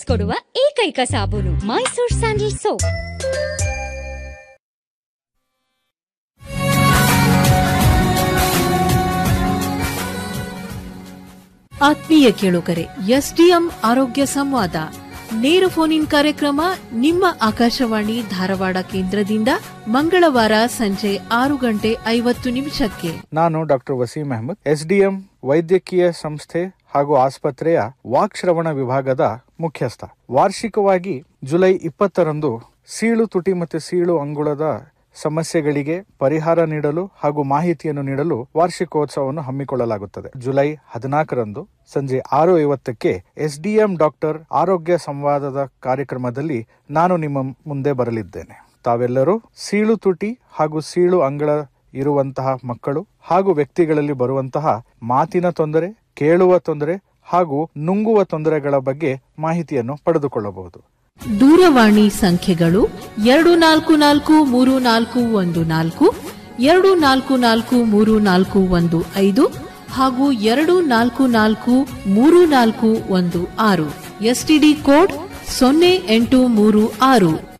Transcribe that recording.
discounts ಕೊಡುವ ಏಕೈಕ ಸಾಬೂನು ಮೈಸೂರ್ ಸ್ಯಾಂಡಲ್ ಸೋಪ್ ಆತ್ಮೀಯ ಕೇಳುಗರೆ ಎಸ್ಡಿಎಂ ಆರೋಗ್ಯ ಸಂವಾದ ನೇರ ಫೋನ್ ಇನ್ ಕಾರ್ಯಕ್ರಮ ನಿಮ್ಮ ಆಕಾಶವಾಣಿ ಧಾರವಾಡ ಕೇಂದ್ರದಿಂದ ಮಂಗಳವಾರ ಸಂಜೆ ಆರು ಗಂಟೆ ಐವತ್ತು ನಿಮಿಷಕ್ಕೆ ನಾನು ಡಾಕ್ಟರ್ ವಸೀಂ ಅಹಮದ್ ಎಸ್ಡಿಎಂ ವೈದ್ಯಕೀಯ ಸಂಸ್ಥೆ ಹಾಗೂ ಆಸ್ಪತ್ರೆಯ ವಾಕ್ಶ್ರವಣ ವಿಭಾಗದ ಮುಖ್ಯಸ್ಥ ವಾರ್ಷಿಕವಾಗಿ ಜುಲೈ ಇಪ್ಪತ್ತರಂದು ಸೀಳು ತುಟಿ ಮತ್ತು ಸೀಳು ಅಂಗುಳದ ಸಮಸ್ಯೆಗಳಿಗೆ ಪರಿಹಾರ ನೀಡಲು ಹಾಗೂ ಮಾಹಿತಿಯನ್ನು ನೀಡಲು ವಾರ್ಷಿಕೋತ್ಸವವನ್ನು ಹಮ್ಮಿಕೊಳ್ಳಲಾಗುತ್ತದೆ ಜುಲೈ ಹದಿನಾಲ್ಕರಂದು ಸಂಜೆ ಆರು ಐವತ್ತಕ್ಕೆ ಎಸ್ಡಿಎಂ ಡಾಕ್ಟರ್ ಆರೋಗ್ಯ ಸಂವಾದದ ಕಾರ್ಯಕ್ರಮದಲ್ಲಿ ನಾನು ನಿಮ್ಮ ಮುಂದೆ ಬರಲಿದ್ದೇನೆ ತಾವೆಲ್ಲರೂ ಸೀಳು ತುಟಿ ಹಾಗೂ ಸೀಳು ಅಂಗಳ ಇರುವಂತಹ ಮಕ್ಕಳು ಹಾಗೂ ವ್ಯಕ್ತಿಗಳಲ್ಲಿ ಬರುವಂತಹ ಮಾತಿನ ತೊಂದರೆ ಕೇಳುವ ತೊಂದರೆ ಹಾಗೂ ನುಂಗುವ ತೊಂದರೆಗಳ ಬಗ್ಗೆ ಮಾಹಿತಿಯನ್ನು ಪಡೆದುಕೊಳ್ಳಬಹುದು ದೂರವಾಣಿ ಸಂಖ್ಯೆಗಳು ಎರಡು ನಾಲ್ಕು ನಾಲ್ಕು ಮೂರು ನಾಲ್ಕು ಒಂದು ನಾಲ್ಕು ಎರಡು ನಾಲ್ಕು ನಾಲ್ಕು ಮೂರು ನಾಲ್ಕು ಒಂದು ಐದು ಹಾಗೂ ಎರಡು ನಾಲ್ಕು ನಾಲ್ಕು ಮೂರು ನಾಲ್ಕು ಒಂದು ಆರು ಎಸ್ಟಿಡಿ ಕೋಡ್ ಸೊನ್ನೆ ಎಂಟು ಮೂರು ಆರು